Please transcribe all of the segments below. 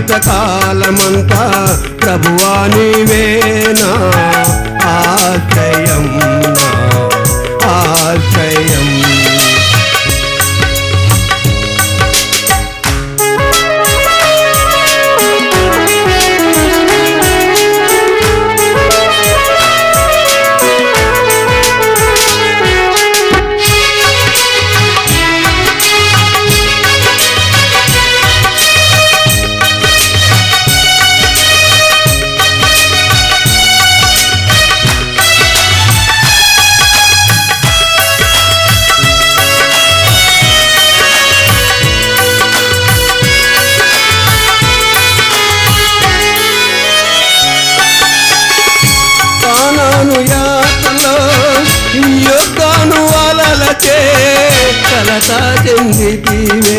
జీవిత కాలమంతా ప్రభువా నీవేనా ఆశ్రయం నా ఆశ్రయం కానాను యాత్రలో యొక్కను అలలచే కలత చెందితివే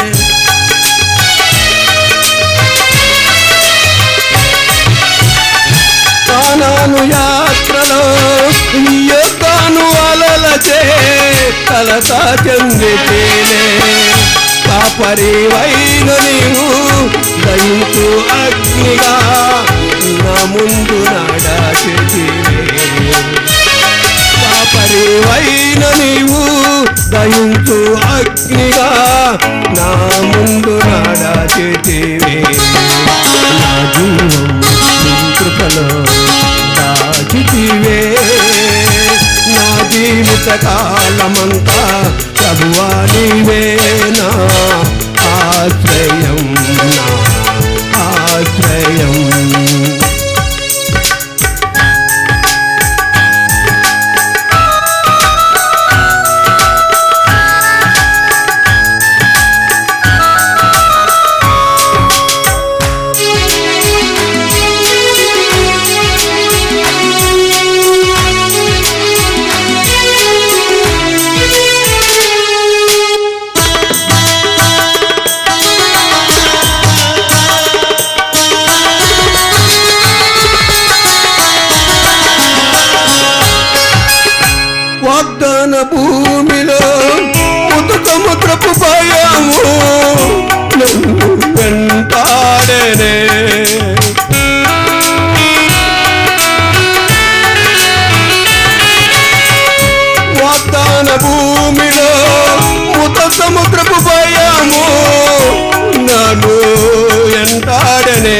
కానాను యాత్రలో యొక్కను అలలచే కలత చెందితేనే కాపరి వైన నీవు దయించు అగ్నిగా నా ముందు నడచితివే కాపరివైన నీవు దయించు అగ్నిగా నా ముందు నడచితివే నా జీవం నీ కృపలో దాచితివే నా జీవిత కాలమంతా ప్రభువా నీవే నా ఆశ్రయం నా ఆశ్రయం వాగ్దాన భూమిలో ముతు సముద్రపు భయము నన్ను వెంటాడనే వాగ్దాన భూమిలో ముత సముద్రపు భయము నన్ను వెంటాడనే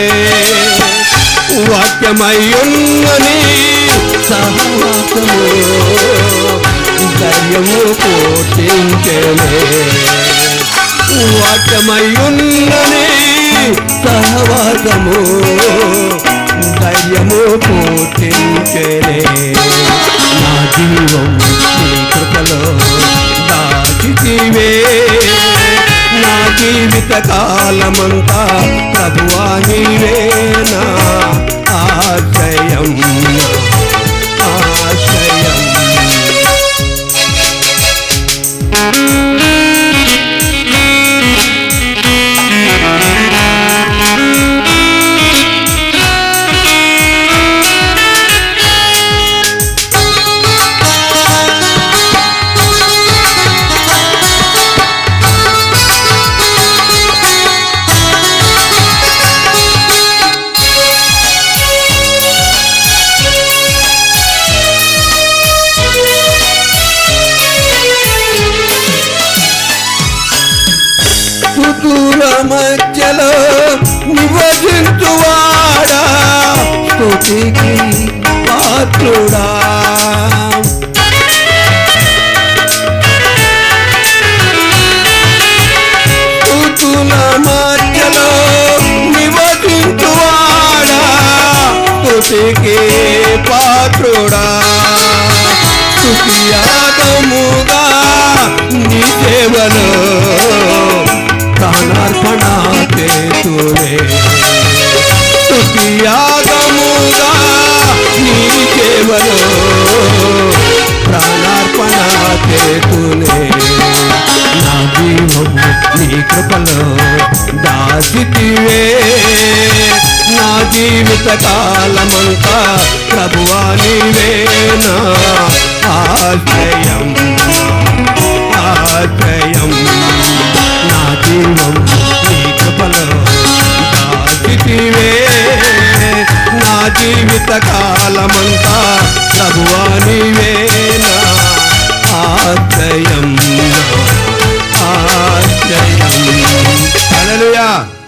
వాక్యమయ్యున్నని సహవాసము ధైర్యము పోషించనే వాక్యమయ్యున్నని సహవాసము ధైర్యము పోషించనే నా జీవం నీ కృపలో దాచితివే నా జీవిత కాలమంతా ప్రభువా నీవే నా ఆశ్రయం నా ఆశ్రయం సుదూర మధ్యలో నివసించువాడా స్తుతికి పాత్రుడా స్తుతుల మధ్యలో నివసించువాడా స్తుతికి పాత్రుడా స్తుతియాగముగా నీ సేవలో ప్రాణార్పణ చేతులే స్తుతియాగముగా నీ సేవలో ప్రాణార్పణ చేతులే నా జీవము నీ కృపలో దాచితివే నా జీవిత కాలమంతా ప్రభువా నీవే నా ఆశ్రయం ఆశ్రయం నా జీవం నీ కృపలో జీవిత కాలమంతా ప్రభువా నీవేనా ఆశ్రయం నా ఆశ్రయం హల్లెలూయా